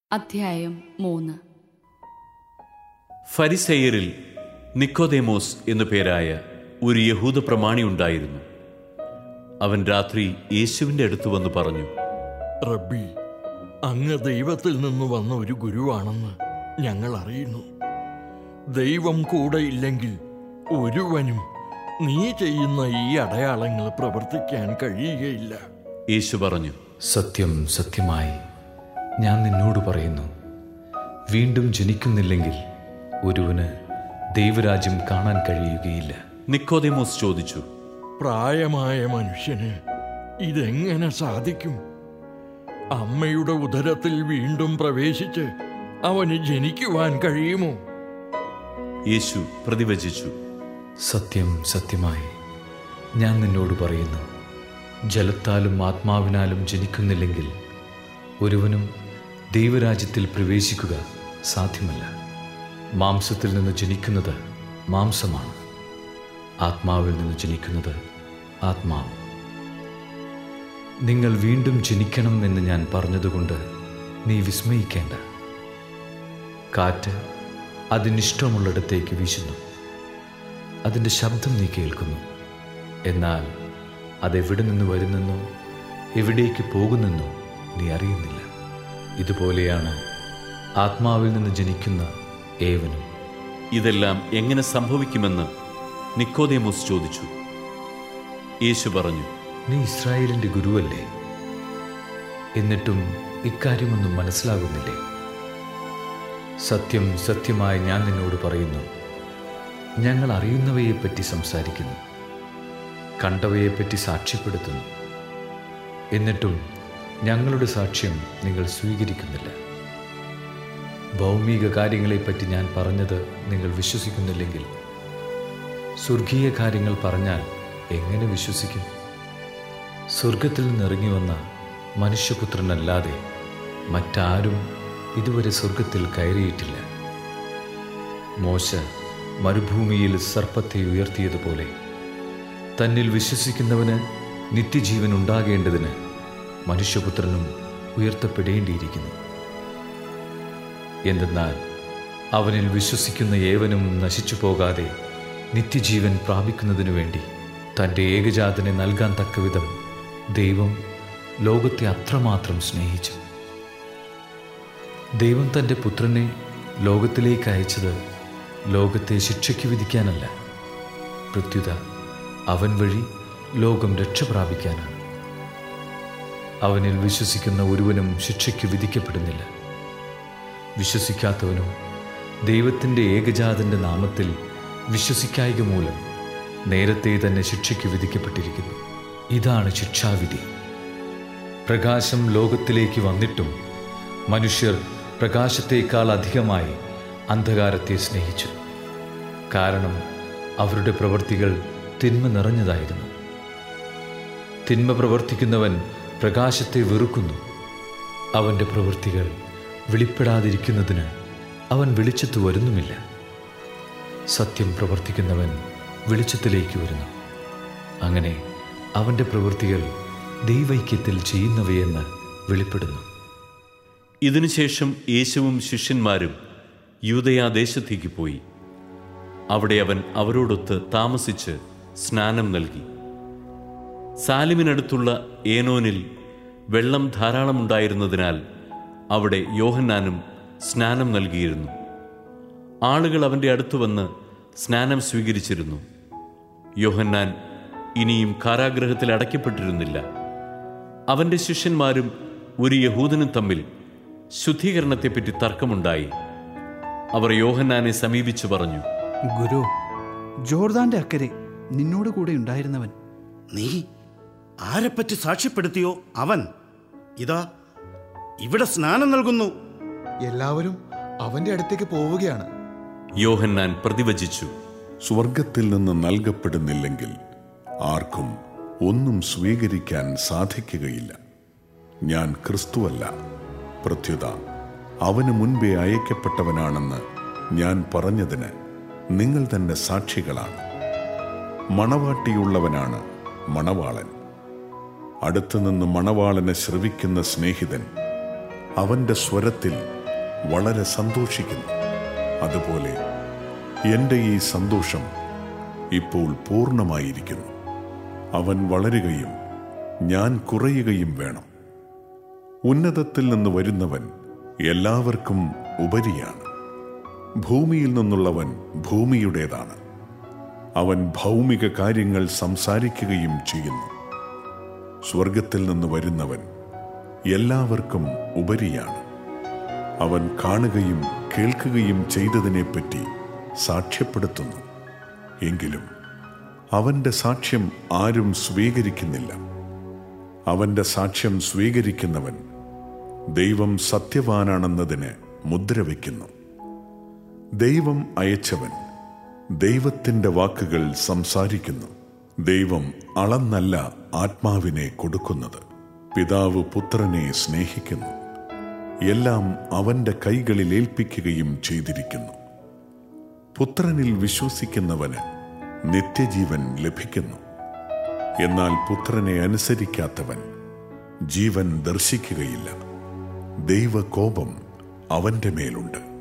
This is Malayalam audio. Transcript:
അധ്യായം മൂന്ന് ഫരിസേയരിൽ നിക്കോദേമോസ് എന്നു പേരായ ഒരു യഹൂദ പ്രമാണി ഉണ്ടായിരുന്നു അവൻ രാത്രി യേശുവിൻ്റെ അടുത്ത് വന്ന് പറഞ്ഞു റബ്ബി അങ്ങ് ദൈവത്തിൽ നിന്ന് വന്ന ഒരു ഗുരുവാണെന്ന് ഞങ്ങൾ അറിയുന്നു ദൈവം കൂടെ ഇല്ലെങ്കിൽ ഒരുവനും നീ ചെയ്യുന്ന ഈ അടയാളങ്ങൾ പ്രവർത്തിക്കാൻ കഴിയുകയില്ല യേശു പറഞ്ഞു സത്യം സത്യമായി ഞാൻ നിന്നോട് പറയുന്നു വീണ്ടും ജനിക്കുന്നില്ലെങ്കിൽ ഒരുവന് ദൈവരാജ്യം കാണാൻ കഴിയുകയില്ല നിക്കോദേമോസ് ചോദിച്ചു പ്രായമായ മനുഷ്യന് ഇതെങ്ങനെ സാധിക്കും അമ്മയുടെ ഉദരത്തിൽ വീണ്ടും പ്രവേശിച്ച് അവന് ജനിക്കുവാൻ കഴിയുമോ യേശു പ്രതിവചിച്ചു സത്യം സത്യമായി ഞാൻ നിന്നോട് പറയുന്നു ജലത്താലും ആത്മാവിനാലും ജനിക്കുന്നില്ലെങ്കിൽ ഒരുവനും ദൈവരാജ്യത്തിൽ പ്രവേശിക്കുക സാധ്യമല്ല മാംസത്തിൽ നിന്ന് ജനിക്കുന്നത് മാംസമാണ് ആത്മാവിൽ നിന്ന് ജനിക്കുന്നത് ആത്മാവ് നിങ്ങൾ വീണ്ടും ജനിക്കണം എന്ന് ഞാൻ പറഞ്ഞതുകൊണ്ട് നീ വിസ്മയിക്കേണ്ട കാറ്റ് അതിനിഷ്ടമുള്ളിടത്തേക്ക് വീശുന്നു അതിൻ്റെ ശബ്ദം നീ കേൾക്കുന്നു എന്നാൽ അതെവിടെ നിന്ന് വരുന്നെന്നോ എവിടേക്ക് പോകുന്നെന്നോ നീ അറിയുന്നില്ല ഇതുപോലെയാണ് ആത്മാവിൽ നിന്ന് ജനിക്കുന്ന ഏവനും ഇതെല്ലാം എങ്ങനെ സംഭവിക്കുമെന്ന് നിക്കോദേമോസ് ചോദിച്ചു യേശു പറഞ്ഞു നീ ഇസ്രായേലിൻ്റെ ഗുരുവല്ലേ എന്നിട്ടും ഇക്കാര്യമൊന്നും മനസ്സിലാകുന്നില്ലേ സത്യം സത്യമായി ഞാൻ നിന്നോട് പറയുന്നു ഞങ്ങൾ അറിയുന്നവയെപ്പറ്റി സംസാരിക്കുന്നു കണ്ടവയെപ്പറ്റി സാക്ഷ്യപ്പെടുത്തുന്നു എന്നിട്ടും ഞങ്ങളുടെ സാക്ഷ്യം നിങ്ങൾ സ്വീകരിക്കുന്നില്ല ഭൗമിക കാര്യങ്ങളെപ്പറ്റി ഞാൻ പറഞ്ഞത് നിങ്ങൾ വിശ്വസിക്കുന്നില്ലെങ്കിൽ സ്വർഗീയ കാര്യങ്ങൾ പറഞ്ഞാൽ എങ്ങനെ വിശ്വസിക്കും സ്വർഗത്തിൽ നിന്നിറങ്ങി വന്ന മനുഷ്യപുത്രനല്ലാതെ മറ്റാരും ഇതുവരെ സ്വർഗത്തിൽ കയറിയിട്ടില്ല മോശ മരുഭൂമിയിൽ സർപ്പത്തെ ഉയർത്തിയതുപോലെ തന്നിൽ വിശ്വസിക്കുന്നവന് നിത്യജീവൻ ഉണ്ടാകേണ്ടതിന് മനുഷ്യപുത്രനും ഉയർത്തപ്പെടേണ്ടിയിരിക്കുന്നു എന്തെന്നാൽ അവനിൽ വിശ്വസിക്കുന്ന ഏവനും നശിച്ചു പോകാതെ നിത്യജീവൻ പ്രാപിക്കുന്നതിനു വേണ്ടി തൻ്റെ ഏകജാതനെ നൽകാൻ തക്കവിധം ദൈവം ലോകത്തെ അത്രമാത്രം സ്നേഹിച്ചു ദൈവം തൻ്റെ പുത്രനെ ലോകത്തിലേക്ക് അയച്ചത് ലോകത്തെ ശിക്ഷയ്ക്ക് വിധിക്കാനല്ല പ്രത്യുത അവൻ വഴി ലോകം രക്ഷ പ്രാപിക്കാനാണ് അവനിൽ വിശ്വസിക്കുന്ന ഒരുവനും ശിക്ഷയ്ക്ക് വിധിക്കപ്പെടുന്നില്ല വിശ്വസിക്കാത്തവനോ ദൈവത്തിൻ്റെ ഏകജാതൻ്റെ നാമത്തിൽ വിശ്വസിക്കായിക മൂലം നേരത്തെ തന്നെ ശിക്ഷയ്ക്ക് വിധിക്കപ്പെട്ടിരിക്കുന്നു ഇതാണ് ശിക്ഷാവിധി പ്രകാശം ലോകത്തിലേക്ക് വന്നിട്ടും മനുഷ്യർ പ്രകാശത്തേക്കാൾ അധികമായി അന്ധകാരത്തെ സ്നേഹിച്ചു കാരണം അവരുടെ പ്രവൃത്തികൾ തിന്മ നിറഞ്ഞതായിരുന്നു തിന്മ പ്രവർത്തിക്കുന്നവൻ പ്രകാശത്തെ വെറുക്കുന്നു അവൻ്റെ പ്രവൃത്തികൾ വെളിപ്പെടാതിരിക്കുന്നതിന് അവൻ വെളിച്ചത്ത് വരുന്നുമില്ല സത്യം പ്രവർത്തിക്കുന്നവൻ വെളിച്ചത്തിലേക്ക് വരുന്നു അങ്ങനെ അവൻ്റെ പ്രവൃത്തികൾ ദൈവൈക്യത്തിൽ ചെയ്യുന്നവയെന്ന് വെളിപ്പെടുന്നു ഇതിനുശേഷം യേശുവും ശിഷ്യന്മാരും യൂതയാദേശത്തേക്ക് പോയി അവിടെ അവൻ അവരോടൊത്ത് താമസിച്ച് സ്നാനം നൽകി സാലിമിനടുത്തുള്ള ഏനോനിൽ വെള്ളം ധാരാളമുണ്ടായിരുന്നതിനാൽ അവിടെ യോഹന്നാനും സ്നാനം നൽകിയിരുന്നു ആളുകൾ അവൻ്റെ അടുത്ത് വന്ന് സ്നാനം സ്വീകരിച്ചിരുന്നു യോഹന്നാൻ ഇനിയും കാരാഗ്രഹത്തിൽ അടയ്ക്കപ്പെട്ടിരുന്നില്ല അവൻ്റെ ശിഷ്യന്മാരും ഒരു യഹൂദനും തമ്മിൽ ശുദ്ധീകരണത്തെപ്പറ്റി തർക്കമുണ്ടായി അവർ യോഹന്നാനെ സമീപിച്ചു പറഞ്ഞു ഗുരു ജോർദാന്റെ അക്കരെ നിന്നോട് കൂടെ ഉണ്ടായിരുന്നവൻ നീ ആരെപ്പറ്റി സാക്ഷ്യപ്പെടുത്തിയോ അവൻ ഇതാ ഇവിടെ സ്നാനം നൽകുന്നു എല്ലാവരും അവന്റെ അടുത്തേക്ക് പോവുകയാണ് യോഹന്നാൻ പ്രതിവചിച്ചു സ്വർഗത്തിൽ നിന്ന് നൽകപ്പെടുന്നില്ലെങ്കിൽ ആർക്കും ഒന്നും സ്വീകരിക്കാൻ സാധിക്കുകയില്ല ഞാൻ ക്രിസ്തുവല്ല പ്രത്യുത അവന് മുൻപേ അയക്കപ്പെട്ടവനാണെന്ന് ഞാൻ പറഞ്ഞതിന് നിങ്ങൾ തന്നെ സാക്ഷികളാണ് മണവാട്ടിയുള്ളവനാണ് മണവാളൻ അടുത്തുനിന്ന് മണവാളനെ ശ്രവിക്കുന്ന സ്നേഹിതൻ അവന്റെ സ്വരത്തിൽ വളരെ സന്തോഷിക്കുന്നു അതുപോലെ എൻ്റെ ഈ സന്തോഷം ഇപ്പോൾ പൂർണ്ണമായിരിക്കുന്നു അവൻ വളരുകയും ഞാൻ കുറയുകയും വേണം ഉന്നതത്തിൽ നിന്ന് വരുന്നവൻ എല്ലാവർക്കും ഉപരിയാണ് ഭൂമിയിൽ നിന്നുള്ളവൻ ഭൂമിയുടേതാണ് അവൻ ഭൗമിക കാര്യങ്ങൾ സംസാരിക്കുകയും ചെയ്യുന്നു സ്വർഗത്തിൽ നിന്ന് വരുന്നവൻ എല്ലാവർക്കും ഉപരിയാണ് അവൻ കാണുകയും കേൾക്കുകയും ചെയ്തതിനെപ്പറ്റി സാക്ഷ്യപ്പെടുത്തുന്നു എങ്കിലും അവന്റെ സാക്ഷ്യം ആരും സ്വീകരിക്കുന്നില്ല അവന്റെ സാക്ഷ്യം സ്വീകരിക്കുന്നവൻ ദൈവം സത്യവാനാണെന്നതിന് മുദ്ര വയ്ക്കുന്നു ദൈവം അയച്ചവൻ ദൈവത്തിന്റെ വാക്കുകൾ സംസാരിക്കുന്നു ദൈവം അളന്നല്ല ആത്മാവിനെ കൊടുക്കുന്നത് പിതാവ് പുത്രനെ സ്നേഹിക്കുന്നു എല്ലാം അവന്റെ കൈകളിൽ ഏൽപ്പിക്കുകയും ചെയ്തിരിക്കുന്നു പുത്രനിൽ വിശ്വസിക്കുന്നവന് നിത്യജീവൻ ലഭിക്കുന്നു എന്നാൽ പുത്രനെ അനുസരിക്കാത്തവൻ ജീവൻ ദർശിക്കുകയില്ല ദൈവകോപം അവന്റെ മേലുണ്ട്